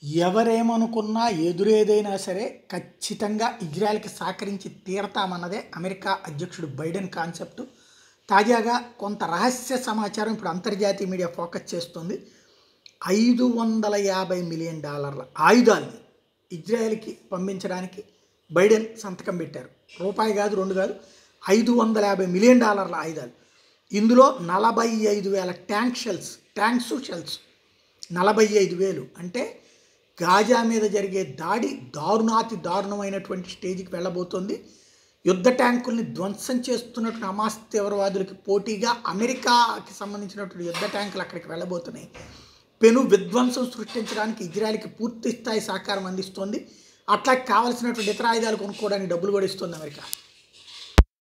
ఎవరేమనుకున్నా ఎదురేదైనా సరే ఖచ్చితంగా ఇజ్రాయెల్కి సహకరించి తీరతామన్నదే అమెరికా అధ్యక్షుడు బైడెన్ కాన్సెప్ట్ తాజాగా కొంత రహస్య సమాచారం ఇప్పుడు అంతర్జాతీయ మీడియా ఫోకస్ చేస్తుంది ఐదు వందల యాభై మిలియన్ డాలర్ల ఆయుధాల్ని ఇజ్రాయెల్కి పంపించడానికి బైడెన్ సంతకం పెట్టారు రూపాయి కాదు రెండు కాదు ఐదు వందల యాభై మిలియన్ డాలర్ల ఆయుధాలు ఇందులో నలభై ఐదు వేల ట్యాంక్ షెల్స్ ట్యాంక్స్ షెల్స్ నలభై ఐదు వేలు అంటే గాజా మీద జరిగే దాడి దారుణాతి దారుణమైనటువంటి స్టేజ్కి వెళ్ళబోతోంది యుద్ధ ట్యాంకుల్ని ధ్వంసం చేస్తున్నటువంటి హమాస్ తీవ్రవాదులకి పోటీగా అమెరికాకి సంబంధించినటువంటి యుద్ధ ట్యాంకులు అక్కడికి వెళ్ళబోతున్నాయి పెను విధ్వంసం సృష్టించడానికి ఇజ్రాయెల్కి పూర్తి స్థాయి సహకారం అందిస్తోంది అట్లా కావలసినటువంటి ఇతర ఆయుధాలు కొనుక్కోవడానికి డబ్బులు కూడా ఇస్తుంది అమెరికా